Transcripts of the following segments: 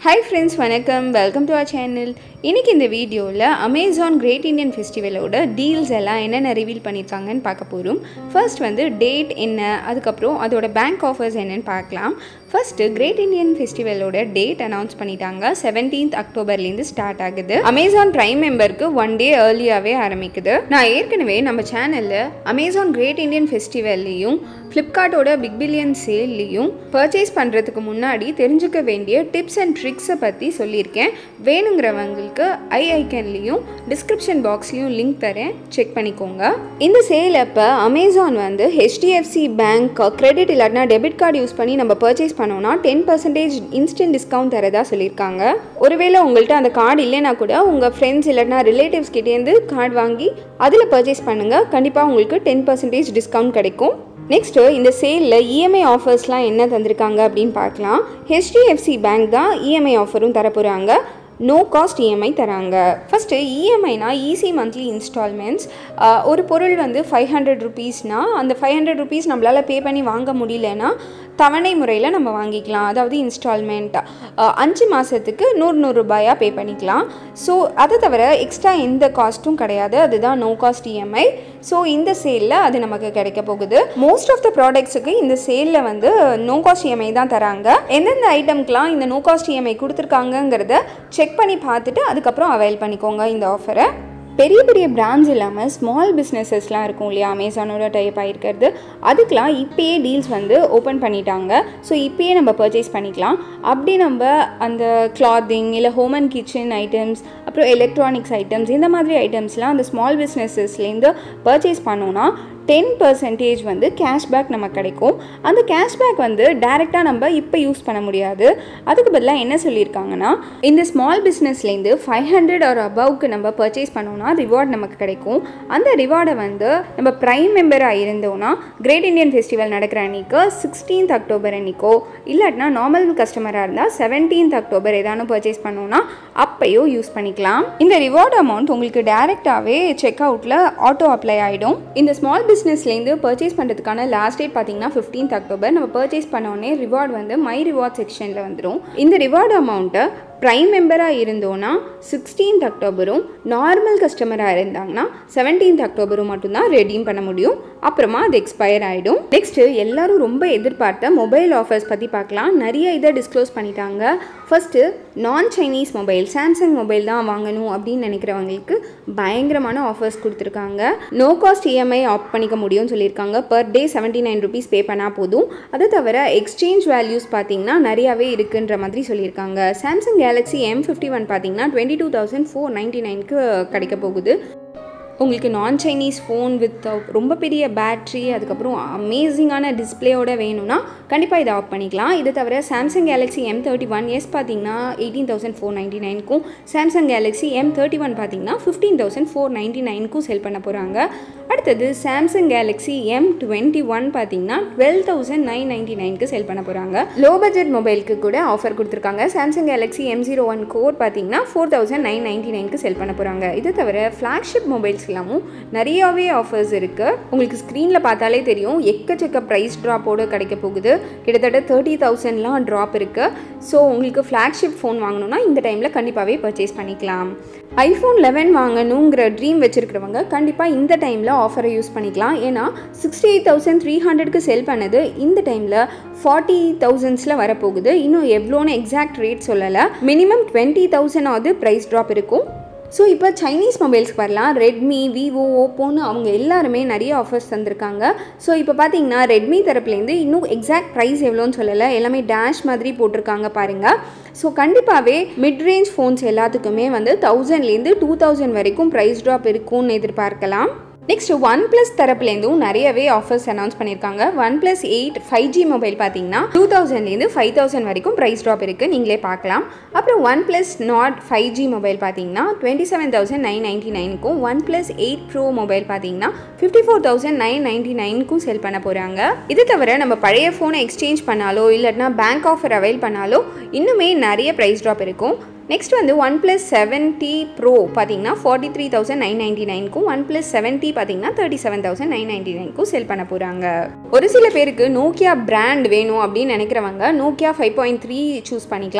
hi friends வணக்கம் welcome to our channel இன்றைக்கி இந்த வீடியோவில் அமேசான் கிரேட் இந்தியன் ஃபெஸ்டிவலோட டீல்ஸ் எல்லாம் என்னென்ன ரிவீல் பண்ணியிருக்காங்கன்னு பார்க்க போகிறோம் ஃபர்ஸ்ட் வந்து டேட் என்ன அதுக்கப்புறம் அதோட பேங்க் ஆஃபர்ஸ் என்னன்னு பார்க்கலாம் ஃபர்ஸ்ட்டு கிரேட் இந்தியன் ஃபெஸ்டிவலோட டேட் அனௌன்ஸ் பண்ணிட்டாங்க செவன்டீன்த் அக்டோபர்லேருந்து ஸ்டார்ட் ஆகுது அமேசான் ப்ரைம் மெம்பருக்கு ஒன் டே ஏர்லியாகவே ஆரம்பிக்குது நான் ஏற்கனவே நம்ம சேனலில் அமேசான் கிரேட் இந்தியன் ஃபெஸ்டிவல்லையும் ஃப்ளிப்கார்ட்டோட பிக் பில்லியன் சேல்லையும் பர்ச்சேஸ் பண்ணுறதுக்கு முன்னாடி தெரிஞ்சுக்க வேண்டிய டிப்ஸ் அண்ட் ட்ரிக்ஸை பற்றி சொல்லியிருக்கேன் வேணுங்கிறவங்களுக்கு ஐ ஐக்கன்லேயும் டிஸ்கிரிப்ஷன் பாக்ஸ்லேயும் லிங்க் தரேன் செக் பண்ணிக்கோங்க இந்த சேல் அப்போ அமேசான் வந்து ஹெச்டிஎஃப்சி பேங்க் கிரெடிட் இல்லாட்டினா டெபிட் கார்டு யூஸ் பண்ணி நம்ம பர்ச்சேஸ் பண்ணோம்னா டென் பர்சன்டேஜ் இன்ஸ்டன்ட் டிஸ்கவுண்ட் தரதா சொல்லியிருக்காங்க ஒருவேளை உங்கள்கிட்ட அந்த கார்டு இல்லைனா கூட உங்கள் ஃப்ரெண்ட்ஸ் இல்லைனா ரிலேட்டிவ்ஸ் கிட்டேருந்து கார்டு வாங்கி அதில் பர்ச்சேஸ் பண்ணுங்கள் கண்டிப்பாக உங்களுக்கு டென் பர்சன்டேஜ் டிஸ்கவுண்ட் கிடைக்கும் நெக்ஸ்ட்டு இந்த சேலில் இஎம்ஐ ஆஃபர்ஸ்லாம் என்ன தந்திருக்காங்க அப்படின்னு பார்க்கலாம் ஹெச்டிஎஃப்சி பேங்க் தான் இஎம்ஐ ஆஃபரும் தரப்போகிறாங்க நோ காஸ்ட் இஎம்ஐ தராங்க ஃபஸ்ட்டு இஎம்ஐனா ஈஸி மந்த்லி இன்ஸ்டால்மெண்ட்ஸ் ஒரு பொருள் வந்து ஃபைவ் ஹண்ட்ரட் ருபீஸ்னால் அந்த ஃபைவ் ஹண்ட்ரட் ருபீஸ் நம்மளால் பே பண்ணி வாங்க முடியலன்னா தவணை முறையில் நம்ம வாங்கிக்கலாம் அதாவது இன்ஸ்டால்மெண்ட் அஞ்சு மாதத்துக்கு நூறு நூறு ரூபாயாக பே பண்ணிக்கலாம் ஸோ அதை தவிர எக்ஸ்ட்ரா எந்த காஸ்ட்டும் கிடையாது அதுதான் நோ காஸ்ட் இஎம்ஐ ஸோ இந்த சேலில் அது நமக்கு கிடைக்க போகுது மோஸ்ட் ஆஃப் த ப்ராடக்ட்ஸுக்கு இந்த சேலில் வந்து நோ காஸ்ட் இஎம்ஐ தான் தராங்க எந்தெந்த ஐட்டம்க்கெலாம் இந்த நோ காஸ்ட் இஎம்ஐ கொடுத்துருக்காங்கங்கிறத செக் பண்ணி பார்த்துட்டு அதுக்கப்புறம் அவைல் பண்ணிக்கோங்க இந்த ஆஃபரை பெரிய பெரிய பிராண்ட்ஸ் இல்லாமல் ஸ்மால் பிஸ்னஸஸ்லாம் இருக்கும் இல்லையா அமேசானோட டைப் ஆகிருக்கிறது அதுக்கெலாம் இப்போயே டீல்ஸ் வந்து ஓப்பன் பண்ணிட்டாங்க ஸோ இப்போயே நம்ம பர்ச்சேஸ் பண்ணிக்கலாம் அப்படி நம்ம அந்த கிளாத்திங் இல்லை ஹோம் அண்ட் கிச்சன் ஐட்டம்ஸ் அப்புறம் எலக்ட்ரானிக்ஸ் ஐட்டம்ஸ் இந்த மாதிரி ஐட்டம்ஸ்லாம் அந்த ஸ்மால் பிஸ்னஸஸ்லேருந்து பர்ச்சேஸ் பண்ணோன்னா டென் பர்சன்டேஜ் வந்து கேஷ்பேக் நமக்கு கிடைக்கும் அந்த கேஷ்பேக் வந்து டைரெக்டாக நம்ம இப்போ யூஸ் பண்ண முடியாது அதுக்கு பதிலாக என்ன சொல்லியிருக்காங்கன்னா இந்த ஸ்மால் பிஸ்னஸ்லேருந்து ஃபைவ் ஹண்ட்ரட் ஒரு அபவுக்கு நம்ம பர்ச்சேஸ் பண்ணோன்னா ரிவார்ட் நமக்கு கிடைக்கும் அந்த ரிவார்டை வந்து நம்ம ப்ரைம் மெம்பராக இருந்தோன்னா கிரேட் இந்தியன் ஃபெஸ்டிவல் நடக்கிற அன்றைக்கு சிக்ஸ்டீன்த் அக்டோபர் அன்றைக்கோ இல்லாட்டினா நார்மல் கஸ்டமராக இருந்தால் செவன்டீன்த் அக்டோபர் ஏதானும் பர்ச்சேஸ் பண்ணோன்னா அப்பையோ யூஸ் பண்ணிக்கலாம் இந்த ரிவார்ட் அமௌண்ட் உங்களுக்கு டேரெக்டாகவே செக் அவுட்டில் ஆட்டோ அப்ளை ஆகிடும் இந்த ஸ்மால் பிஸ்னஸ்லேருந்து பர்ச்சேஸ் பண்ணுறதுக்கான லாஸ்ட் டேட் பார்த்தீங்கன்னா ஃபிஃப்டீன்த் அக்டோபர் நம்ம பர்ச்சேஸ் பண்ணோடனே ரிவார்டு வந்து மை ரிவார்ட் செக்ஷனில் வந்துடும் இந்த ரிவார்டு அமௌண்ட்டை ப்ரைம் மெம்பராக இருந்தோன்னா சிக்ஸ்டீன்த் அக்டோபரும் நார்மல் கஸ்டமராக இருந்தாங்கன்னா செவன்டீன்த் அக்டோபரும் மட்டும்தான் ரெடீம் பண்ண முடியும் அப்புறமா அது எக்ஸ்பயர் ஆகிடும் நெக்ஸ்ட்டு எல்லாரும் ரொம்ப எதிர்பார்த்த மொபைல் ஆஃபர்ஸ் பற்றி பார்க்கலாம் நிறைய இதை டிஸ்க்ளோஸ் பண்ணிட்டாங்க ஃபஸ்ட்டு நான் சைனீஸ் மொபைல் சாம்சங் மொபைல் தான் வாங்கணும் அப்படின்னு நினைக்கிறவங்களுக்கு பயங்கரமான ஆஃபர்ஸ் கொடுத்துருக்காங்க நோ காஸ்ட் இஎம்ஐ ஆப் பண்ணிக்க முடியும்னு சொல்லியிருக்காங்க per day seventy nine rupees pay பண்ணால் போதும் அதை தவிர எக்ஸ்சேஞ்ச் வேல்யூஸ் பார்த்தீங்கன்னா நிறையாவே இருக்குன்ற மாதிரி சொல்லியிருக்காங்க Samsung Galaxy M fifty one பார்த்தீங்கன்னா twenty two thousand four ninety நைனுக்கு கிடைக்க போகுது உங்களுக்கு நான் சைனீஸ் ஃபோன் வித் ரொம்ப பெரிய பேட்ரி அதுக்கப்புறம் அமேசிங்கான டிஸ்பிளேயோட வேணும்னா கண்டிப்பாக இதை ஆஃப் பண்ணிக்கலாம் இதை தவிர Samsung Galaxy M thirty one S பார்த்தீங்கன்னா எயிட்டீன் தௌசண்ட் ஃபோர் நைன்ட்டி நைனுக்கும் Samsung Galaxy M thirty one பார்த்தீங்கன்னா ஃபிஃப்டீன் தௌசண்ட் ஃபோர் நைன்ட்டி நைனுக்கும் செல் பண்ண போகிறாங்க அடுத்தது Samsung Galaxy M twenty one பார்த்தீங்கன்னா டுவெல் தௌசண்ட் நைன் நைன்ட்டி நைனுக்கு செல் பண்ண போகிறாங்க லோ பட்ஜெட் மொபைலுக்கு கூட ஆஃபர் கொடுத்துருக்காங்க Samsung Galaxy M zero one core பார்த்தீங்கன்னா ஃபோர் தௌசண்ட் நைன் நைன்ட்டி நைனுக்கு செல் பண்ண போகிறாங்க இது தவிர ஃப்ளாக்ஷிப் மொபைல்ஸ் எல்லாமும் நிறையாவே ஆஃபர்ஸ் இருக்குது உங்களுக்கு ஸ்க்ரீனில் பார்த்தாலே தெரியும் எக்கச்சக்க ப்ரைஸ் ட்ராப்போடு கிடைக்க போகுது கிட்டத்தட்ட தேர்ட்டி தௌசண்ட்லாம் ட்ராப் இருக்குது ஸோ உங்களுக்கு ஃப்ளாக்ஷிப் ஃபோன் வாங்கணும்னா இந்த டைமில் கண்டிப்பாகவே பர்ச்சேஸ் பண்ணிக்கலாம் ஐஃபோன் லெவன் வாங்கணுங்கிற ட்ரீம் வச்சுருக்கிறவங்க கண்டிப்பாக இந்த டைமில் ஆஃபரை யூஸ் பண்ணிக்கலாம் ஏன்னா சிக்ஸ்டி எயிட் தௌசண்ட் த்ரீ ஹண்ட்ரட்க்கு செல் பண்ணது இந்த டைமில் ஃபார்ட்டி தௌசண்ட்ஸில் வரப்போகுது இன்னும் எவ்வளோன்னு எக்ஸாக்ட் ரேட் சொல்லலை மினிமம் டுவெண்ட்டி தௌசண்ட் ஆகுது ப்ரைஸ் ட்ராப் இருக்கும் ஸோ இப்போ சைனீஸ் மொபைல்ஸ்க்கு வரலாம் ரெட்மி விவோ ஓப்போன்னு அவங்க எல்லாருமே நிறைய ஆஃபர்ஸ் தந்திருக்காங்க ஸோ இப்போ பார்த்தீங்கன்னா ரெட்மி தரப்புலேருந்து இன்னும் எக்ஸாக்ட் ப்ரைஸ் எவ்வளோன்னு சொல்லலை எல்லாமே டேஷ் மாதிரி போட்டிருக்காங்க பாருங்கள் ஸோ கண்டிப்பாகவே மிட் ரேஞ்ச் ஃபோன்ஸ் எல்லாத்துக்குமே வந்து தௌசண்ட்லேருந்து டூ தௌசண்ட் வரைக்கும் ப்ரைஸ் ட்ராப் இருக்கும்னு எதிர்பார்க்கலாம் நெக்ஸ்ட் ஒன் ப்ளஸ் தரப்புலேருந்தும் நிறையவே ஆஃபர்ஸ் அனௌன்ஸ் பண்ணியிருக்காங்க OnePlus eight five G mobile பார்த்தீங்கன்னா டூ தௌசண்ட்லேருந்து ஃபைவ் தௌசண்ட் வரைக்கும் ப்ரைஸ் ட்ராப் இருக்குது நீங்களே பார்க்கலாம் அப்புறம் OnePlus Nord five G mobile பார்த்தீங்கன்னா twenty seven thousand nine ninety நைனுக்கும் OnePlus eight pro mobile பார்த்தீங்கன்னா fifty four thousand nine ninety நைனுக்கும் செல் பண்ண போகிறாங்க இது தவிர நம்ம பழைய ஃபோனை எக்ஸ்சேஞ்ச் பண்ணாலோ இல்லைனா பேங்க் ஆஃபர் அவைல் பண்ணாலோ இன்னுமே நிறைய ப்ரைஸ் ட்ராப் இருக்கும் நெக்ஸ்ட் வந்து ஒன் ப்ளஸ் செவன்ட்டி ப்ரோ பார்த்தீங்கன்னா forty three thousand nine ninety நைனுக்கும் ஒன் ப்ளஸ் செவன்ட்டி பார்த்தீங்கன்னா thirty seven thousand nine ninety நைனுக்கும் செல் பண்ண போகிறாங்க ஒரு சில பேருக்கு நோக்கியா பிராண்ட் வேணும் அப்படின்னு நினைக்கிறவங்க Nokia five point three choose பண்ணிக்கலாம்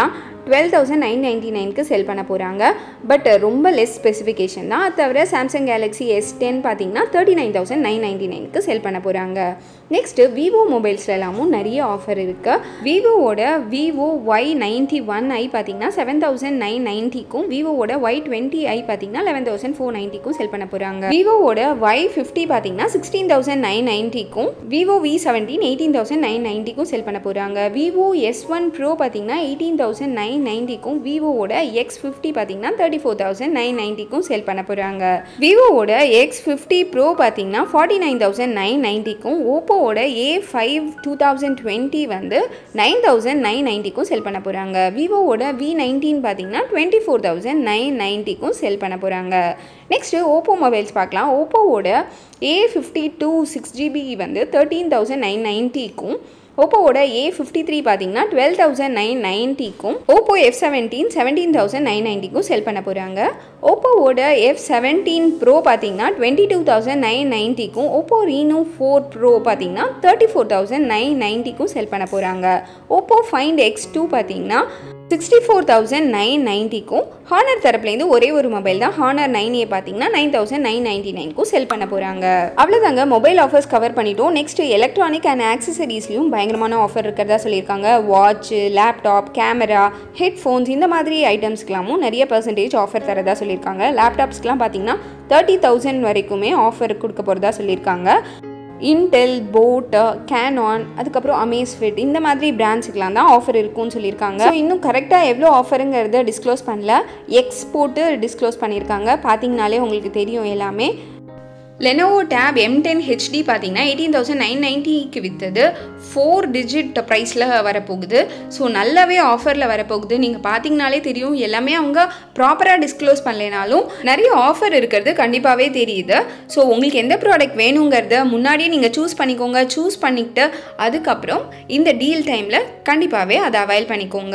டுவெல் தௌசண்ட் நைன் நைன்ட்டி நைனுக்கு செல் பண்ண போகிறாங்க பட் ரொம்ப லெஸ் ஸ்பெசிஃபிகேஷன் தான் அது தவிர சாம்சங் கேலக்ஸி எஸ் டென் பார்த்தீங்கன்னா thirty nine thousand nine ninety நைனுக்கு செல் பண்ண போகிறாங்க நெக்ஸ்ட்டு விவோ மொபைல்ஸ்ல எல்லாமும் நிறைய ஆஃபர் இருக்குது விவோவோட Vivo Y ninety one I பார்த்தீங்கன்னா செவன் தௌசண்ட் நைன் நைன்ட்டிக்கும் விவோவோட ஒய் டுவெண்ட்டி ஐ பார்த்தீங்கன்னா லெவன் தௌசண்ட் ஃபோர் நைன்ட்டிக்கும் செல் பண்ண போகிறாங்க விவோவோட ஒய் ஃபிஃப்டி பார்த்தீங்கன்னா சிக்ஸ்டீன் தௌசண்ட் நைன் நைன்ட்டிக்கும் Vivo V seventeen eighteen thousand nine நைன்ட்டிக்கும் செல் பண்ண போகிறாங்க விவோ எஸ் ஒன் ப்ரோ பார்த்தீங்கன்னா எயிட்டீன் தௌசண்ட் நைன் நைன்ட்டிக்கும் விவோவோட எக்ஸ் ஃபிஃப்டி பார்த்தீங்கன்னா தேர்ட்டி ஃபோர் தௌசண்ட் நைன் நைன்ட்டிக்கும் செல் பண்ண போகிறாங்க விவோவோட எக்ஸ் ஃபிஃப்டி ப்ரோ பார்த்தீங்கன்னா ஃபார்ட்டி நைன் தௌசண்ட் நைன் நைன்ட்டிக்கும் ஓப்போவோட A five two thousand twenty வந்து நைன் தௌசண்ட் நைன் நைன்ட்டிக்கும் செல் பண்ண போகிறாங்க விவோவோட வி நைன்டீன் பார்த்தீங்கன்னா டுவெண்ட்டி ஃபோர் தௌசண்ட் நைன் நைன்ட்டிக்கும் செல் பண்ண போகிறாங்க நெக்ஸ்ட்டு ஓப்போ மொபைல்ஸ் பார்க்கலாம் ஓப்போவோட A fifty two six GB வந்து தேர்ட்டீன் தௌசண்ட் நைன் நைன்ட்டிக்கும் ஓப்போவோட ஏ ஃபிஃப்டி த்ரீ பார்த்தீங்கன்னா டுவெல் தௌசண்ட் நைன் நைன்ட்டிக்கும் Oppo F seventeen seventeen thousand nine நைன்ட்டிக்கும் செல் பண்ண போகிறாங்க ஓப்போவோட எஃப் செவன்டீன் ப்ரோ பார்த்தீங்கன்னா டுவெண்ட்டி டூ தௌசண்ட் நைன் நைன்ட்டிக்கும் ஓப்போ ரீனோ ஃபோர் ப்ரோ பார்த்தீங்கன்னா தேர்ட்டி ஃபோர் தௌசண்ட் நைன் நைன்ட்டிக்கும் செல் பண்ண போகிறாங்க ஓப்போ ஃபைண்ட் எக்ஸ் டூ பார்த்தீங்கன்னா சிக்ஸ்டி ஃபோர் தௌசண்ட் நைன் நைன்ட்டிக்கும் ஹானர் தரப்புலேருந்து ஒரே ஒரு மொபைல் தான் ஹானர் நைன் ஏ பார்த்தீங்கன்னா நைன் தௌசண்ட் நைன் நைன்ட்டி நைனுக்கும் செல் பண்ண போகிறாங்க அவ்வளோதாங்க மொபைல் ஆஃபர்ஸ் கவர் பண்ணிட்டோம் நெக்ஸ்ட் எலக்ட்ரானிக் அண்ட் ஆக்சசரிஸ்லையும் பயங்கரமான ஆஃபர் இருக்கிறதா சொல்லியிருக்காங்க வாட்ச் லேப்டாப் கேமரா ஹெட்ஃபோன்ஸ் இந்த மாதிரி ஐட்டம்ஸ்க்கெல்லாமும் நிறைய பர்சன்டேஜ் ஆஃபர் தரதா சொல்லியிருக்காங்க லேப்டாப்ஸ்க்கெலாம் பார்த்தீங்கன்னா தேர்ட்டி தௌசண்ட் வரைக்குமே ஆஃபர் கொடுக்க போகிறதா சொல்லியிருக்காங்க இன்டெல் போட்டு கேனான் அதுக்கப்புறம் அமேஸ்ஃபிட் இந்த மாதிரி பிராண்ட்ஸுக்கெலாம் தான் ஆஃபர் இருக்கும்னு சொல்லியிருக்காங்க ஸோ இன்னும் கரெக்டாக எவ்வளோ ஆஃபருங்கிறத டிஸ்க்ளோஸ் பண்ணல எக்ஸ் போட்டு டிஸ்க்ளோஸ் பண்ணியிருக்காங்க பார்த்தீங்கனாலே உங்களுக்கு தெரியும் எல்லாமே Lenovo Tab M ten HD பார்த்தீங்கன்னா எயிட்டீன் தௌசண்ட் நைன் நைன்ட்டிக்கு விற்றது ஃபோர் டிஜிட் ப்ரைஸில் வரப்போகுது ஸோ நல்லாவே ஆஃபரில் வரப்போகுது நீங்கள் பார்த்தீங்கனாலே தெரியும் எல்லாமே அவங்க ப்ராப்பராக டிஸ்க்ளோஸ் பண்ணலைனாலும் நிறைய ஆஃபர் இருக்கிறது கண்டிப்பாகவே தெரியுது ஸோ உங்களுக்கு எந்த ப்ராடக்ட் வேணுங்கிறத முன்னாடியே நீங்கள் சூஸ் பண்ணிக்கோங்க சூஸ் பண்ணிக்கிட்டு அதுக்கப்புறம் இந்த டீல் டைமில் கண்டிப்பாகவே அதை அவைல் பண்ணிக்கோங்க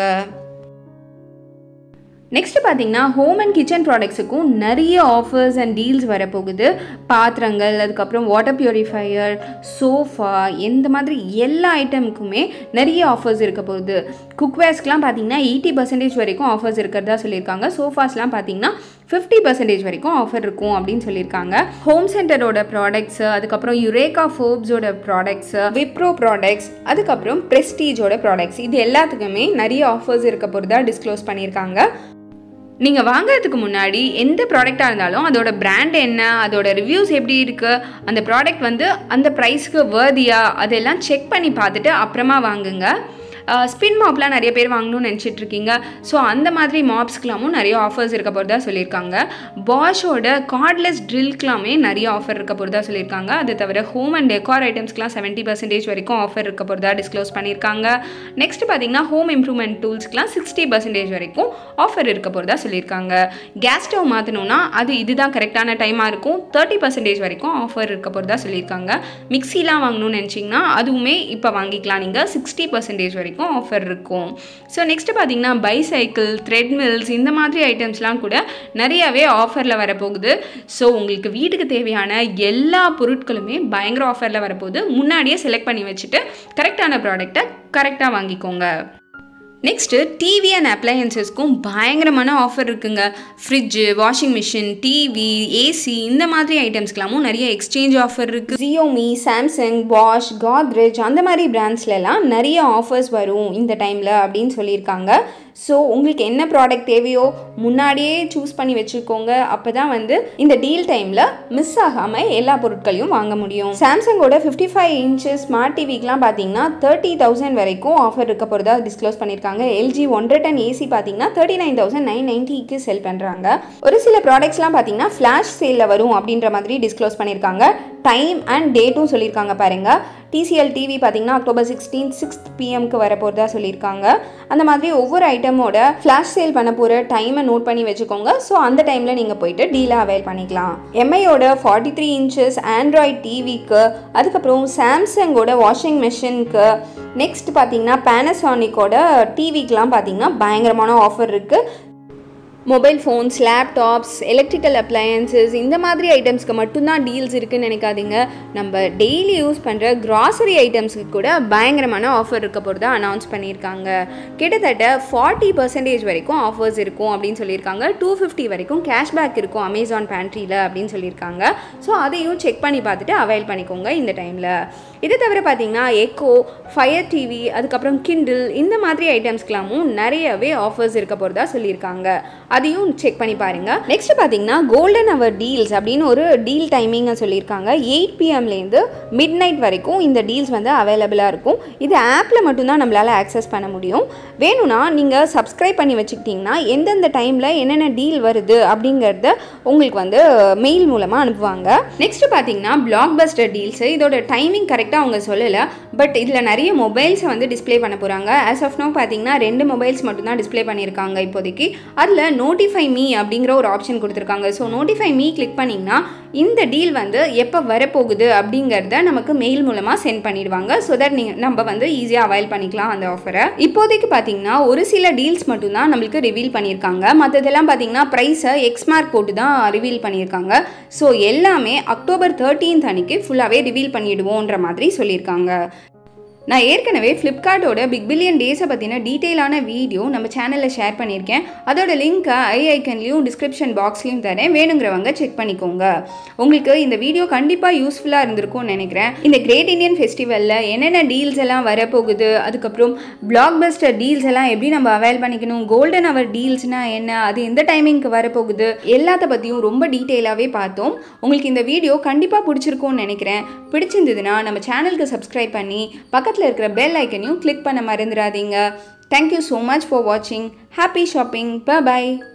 நெக்ஸ்ட் பார்த்தீங்கன்னா ஹோம் அண்ட் கிச்சன் ப்ராடக்ட்ஸுக்கும் நிறைய ஆஃபர்ஸ் அண்ட் டீல்ஸ் வரப்போகுது பாத்திரங்கள் அதுக்கப்புறம் வாட்டர் பியூரிஃபையர் சோஃபா எந்த மாதிரி எல்லா ஐட்டமுக்குமே நிறைய ஆஃபர்ஸ் இருக்க போகுது குக்வேர்ஸ்க்கெலாம் பார்த்தீங்கன்னா எயிட்டி பர்சன்டேஜ் வரைக்கும் ஆஃபர்ஸ் இருக்கிறதா சொல்லியிருக்காங்க சோஃபாஸ்லாம் பார்த்தீங்கன்னா ஃபிஃப்டி பர்சன்டேஜ் வரைக்கும் ஆஃபர் இருக்கும் அப்படின்னு சொல்லியிருக்காங்க ஹோம் சென்டரோட ப்ராடக்ட்ஸு அதுக்கப்புறம் யுரேகா ஃபோப்ஸோட ப்ராடக்ட்ஸு விப்ரோ ப்ராடக்ட்ஸ் அதுக்கப்புறம் ப்ரெஸ்டீஜோட ப்ராடக்ட்ஸ் இது எல்லாத்துக்குமே நிறைய ஆஃபர்ஸ் இருக்க போகிறதா டிஸ்க்ளோஸ் பண்ணியிருக்காங்க நீங்கள் வாங்குறதுக்கு முன்னாடி எந்த ப்ராடக்டாக இருந்தாலும் அதோட பிராண்ட் என்ன அதோட ரிவ்யூஸ் எப்படி இருக்குது அந்த ப்ராடக்ட் வந்து அந்த ப்ரைஸ்க்கு வேர்தியா அதெல்லாம் செக் பண்ணி பார்த்துட்டு அப்புறமா வாங்குங்க ஸ்பின் மாப்லாம் நிறைய பேர் வாங்கணும்னு நினச்சிட்டு இருக்கீங்க ஸோ அந்த மாதிரி மாப்ஸ்க்கெலாமும் நிறைய ஆஃபர்ஸ் இருக்க போகிறதா சொல்லியிருக்காங்க பாஷோட கார்ட்லெஸ் ட்ரில்க்கெலாமே நிறைய ஆஃபர் இருக்க போகிறதா சொல்லியிருக்காங்க அது தவிர ஹோம் அண்ட் டெக்கார் ஐட்டம்ஸ்க்குலாம் செவன்ட்டி பர்சன்டேஜ் வரைக்கும் ஆஃபர் இருக்க போகிறதா டிஸ்க்ளோஸ் பண்ணியிருக்காங்க நெக்ஸ்ட் பார்த்தீங்கன்னா ஹோம் இம்ப்ரூவ்மெண்ட் டூல்ஸ்க்குலாம் சிக்ஸ்டி பர்சன்டேஜ் வரைக்கும் ஆஃபர் இருக்க போகிறதா சொல்லியிருக்காங்க கேஸ் ஸ்டவ் மாற்றணும்னா அது இதுதான் கரெக்டான டைமாக இருக்கும் தேர்ட்டி பர்சன்டேஜ் வரைக்கும் ஆஃபர் இருக்க போகிறதா சொல்லியிருக்காங்க மிக்சிலாம் வாங்கணும்னு நினச்சிங்கன்னா அதுவுமே இப்போ வாங்கிக்கலாம் நீங்கள் சிக்ஸ்டி பர்சன்டேஜ் வரைக்கும் வரைக்கும் ஆஃபர் இருக்கும் ஸோ நெக்ஸ்ட் பார்த்தீங்கன்னா பைசைக்கிள் த்ரெட்மில்ஸ் இந்த மாதிரி ஐட்டம்ஸ்லாம் கூட நிறையாவே ஆஃபரில் வரப்போகுது ஸோ உங்களுக்கு வீட்டுக்கு தேவையான எல்லா பொருட்களுமே பயங்கர ஆஃபரில் வரப்போகுது முன்னாடியே செலக்ட் பண்ணி வச்சுட்டு கரெக்டான ப்ராடக்டை கரெக்டாக வாங்கிக்கோங்க நெக்ஸ்ட்டு டிவி அண்ட் அப்ளையன்சஸ்க்கும் பயங்கரமான ஆஃபர் இருக்குங்க fridge washing machine TV AC இந்த மாதிரி ஐட்டம்ஸ்க்கெல்லாமும் நிறைய எக்ஸ்சேஞ்ச் ஆஃபர் இருக்குது ஜியோமி சாம்சங் வாஷ் காத்ரேஜ் அந்த மாதிரி பிராண்ட்ஸ்லலாம் நிறைய ஆஃபர்ஸ் வரும் இந்த டைமில் அப்படின்னு சொல்லியிருக்காங்க ஸோ உங்களுக்கு என்ன ப்ராடக்ட் தேவையோ முன்னாடியே சூஸ் பண்ணி வச்சுக்கோங்க அப்போ தான் வந்து இந்த டீல் டைமில் மிஸ் ஆகாமல் எல்லா பொருட்களையும் வாங்க முடியும் சாம்சங்கோட ஃபிஃப்டி ஃபைவ் இன்ச்சஸ் ஸ்மார்ட் டிவிக்கெலாம் பார்த்தீங்கன்னா தேர்ட்டி தௌசண்ட் வரைக்கும் ஆஃபர் இருக்க போகிறதா டிஸ்க்ளோஸ் பண்ணியிருக்காங்க எல்ஜி ஒன்றரை டன் ஏசி பார்த்தீங்கன்னா தேர்ட்டி நைன் தௌசண்ட் நைன் நைன்ட்டிக்கு செல் பண்ணுறாங்க ஒரு சில ப்ராடக்ட்ஸ்லாம் பார்த்தீங்கன்னா ஃப்ளாஷ் சேலில் வரும் அப்படின்ற மாதிரி டிஸ்க்ளோஸ் பண்ணியிருக்காங்க டைம் அண்ட் டேட்டும் சொல்லியிருக்காங்க பாருங்கள் டிசிஎல் டிவி பார்த்தீங்கன்னா அக்டோபர் சிக்ஸ்டீன் சிக்ஸ்த் பிஎம்க்கு வர போகிறதா சொல்லியிருக்காங்க அந்த மாதிரி ஒவ்வொரு ஐட்டமோட ஃப்ளாஷ் சேல் பண்ண போகிற டைமை நோட் பண்ணி வச்சுக்கோங்க ஸோ அந்த டைமில் நீங்கள் போயிட்டு டீலை அவைல் பண்ணிக்கலாம் எம்ஐயோட ஃபார்ட்டி த்ரீ இன்ச்சஸ் ஆண்ட்ராய்ட் டிவிக்கு அதுக்கப்புறம் சாம்சங்கோட வாஷிங் மிஷினுக்கு நெக்ஸ்ட் பார்த்தீங்கன்னா பேனசானிக்கோட டிவிக்கெலாம் பார்த்தீங்கன்னா பயங்கரமான ஆஃபர் இருக்குது mobile phones laptops electrical appliances இந்த மாதிரி ஐட்டம்ஸ்க்கு மட்டும்தான் டீல்ஸ் இருக்குன்னு நினைக்காதீங்க நம்ம டெய்லி யூஸ் பண்ணுற கிராசரி ஐட்டம்ஸ்க்கு கூட பயங்கரமான ஆஃபர் இருக்க போகிறதா அனௌன்ஸ் பண்ணியிருக்காங்க கிட்டத்தட்ட ஃபார்ட்டி பர்சன்டேஜ் வரைக்கும் ஆஃபர்ஸ் இருக்கும் அப்படின்னு சொல்லியிருக்காங்க டூ ஃபிஃப்டி வரைக்கும் கேஷ்பேக் இருக்கும் அமேசான் பேண்ட்ரியில் அப்படின்னு சொல்லியிருக்காங்க ஸோ அதையும் செக் பண்ணி பார்த்துட்டு அவைல் பண்ணிக்கோங்க இந்த டைமில் இது தவிர பார்த்தீங்கன்னா எக்கோ ஃபயர் டிவி அதுக்கப்புறம் கிண்டில் இந்த மாதிரி ஐட்டம்ஸ்க்கெல்லாமும் நிறையவே ஆஃபர்ஸ் இருக்க போகிறதா சொல்லியிருக்காங்க அதையும் செக் பண்ணி பாருங்கள் நெக்ஸ்ட் பார்த்தீங்கன்னா கோல்டன் அவர் டீல்ஸ் அப்படின்னு ஒரு டீல் டைமிங்கை சொல்லியிருக்காங்க எயிட் பிஎம்லேருந்து மிட் நைட் வரைக்கும் இந்த டீல்ஸ் வந்து அவைலபிளாக இருக்கும் இது ஆப்பில் மட்டும்தான் நம்மளால் ஆக்சஸ் பண்ண முடியும் வேணும்னா நீங்கள் சப்ஸ்கிரைப் பண்ணி வச்சுக்கிட்டிங்கன்னா எந்தெந்த டைமில் என்னென்ன டீல் வருது அப்படிங்கிறத உங்களுக்கு வந்து மெயில் மூலமாக அனுப்புவாங்க நெக்ஸ்ட் பார்த்தீங்கன்னா பிளாக் பஸ்டர் டீல்ஸு இதோட டைமிங் கரெக்டாக அவங்க சொல்லலை பட் இதில் நிறைய மொபைல்ஸை வந்து டிஸ்ப்ளே பண்ண போகிறாங்க ஆஸ் ஆஃப் நோ பார்த்தீங்கன்னா ரெண்டு மொபைல்ஸ் மட்டும்தான் டிஸ்ப்ளே பண்ணியிருக்காங்க இப்போதைக்கு அதில் நோட்டிஃபை மீ அப்படிங்கிற ஒரு ஆப்ஷன் கொடுத்துருக்காங்க ஸோ நோட்டிஃபை மீ கிளிக் பண்ணிங்கன்னா இந்த டீல் வந்து எப்போ வரப்போகுது அப்படிங்கிறத நமக்கு மெயில் மூலமாக சென்ட் பண்ணிடுவாங்க ஸோ தட் நீங்கள் நம்ம வந்து ஈஸியாக அவைல் பண்ணிக்கலாம் அந்த ஆஃபரை இப்போதைக்கு பார்த்தீங்கன்னா ஒரு சில டீல்ஸ் மட்டும்தான் நம்மளுக்கு ரிவீல் பண்ணியிருக்காங்க மற்றதெல்லாம் பார்த்தீங்கன்னா ப்ரைஸை எக்ஸ் மார்க் போட்டு தான் ரிவீல் பண்ணியிருக்காங்க ஸோ எல்லாமே அக்டோபர் தேர்ட்டீன்த் அன்னைக்கு ஃபுல்லாகவே ரிவீல் பண்ணிடுவோன்ற மாதிரி சொல்லியிருக்காங்க நான் ஏற்கனவே ஃப்ளிப்கார்ட்டோட பிக் பில்லியன் டேஸை பற்றின டீட்டெயிலான வீடியோ நம்ம சேனலில் ஷேர் பண்ணியிருக்கேன் அதோட லிங்க்கை ஐ ஐக்கன்லையும் டிஸ்கிரிப்ஷன் பாக்ஸ்லையும் தரேன் வேணுங்கிறவங்க செக் பண்ணிக்கோங்க உங்களுக்கு இந்த வீடியோ கண்டிப்பாக யூஸ்ஃபுல்லாக இருந்திருக்கும்னு நினைக்கிறேன் இந்த கிரேட் இந்தியன் ஃபெஸ்டிவலில் என்னென்ன டீல்ஸ் எல்லாம் வரப்போகுது அதுக்கப்புறம் பிளாக் பஸ்டர் டீல்ஸ் எல்லாம் எப்படி நம்ம அவைல் பண்ணிக்கணும் கோல்டன் அவர் டீல்ஸ்னால் என்ன அது எந்த டைமிங்க்கு வரப்போகுது எல்லாத்த பற்றியும் ரொம்ப டீட்டெயிலாகவே பார்த்தோம் உங்களுக்கு இந்த வீடியோ கண்டிப்பாக பிடிச்சிருக்கும்னு நினைக்கிறேன் பிடிச்சிருந்ததுன்னா நம்ம சேனலுக்கு சப்ஸ்கிரைப் பண்ணி பக்கத்தில் இருக்கிற பெல் ஐக்கனையும் கிளிக் பண்ண மறந்துடாதீங்க தேங்க்யூ ஸோ மச் ஃபார் வாட்சிங் ஹாப்பி ஷாப்பிங் பை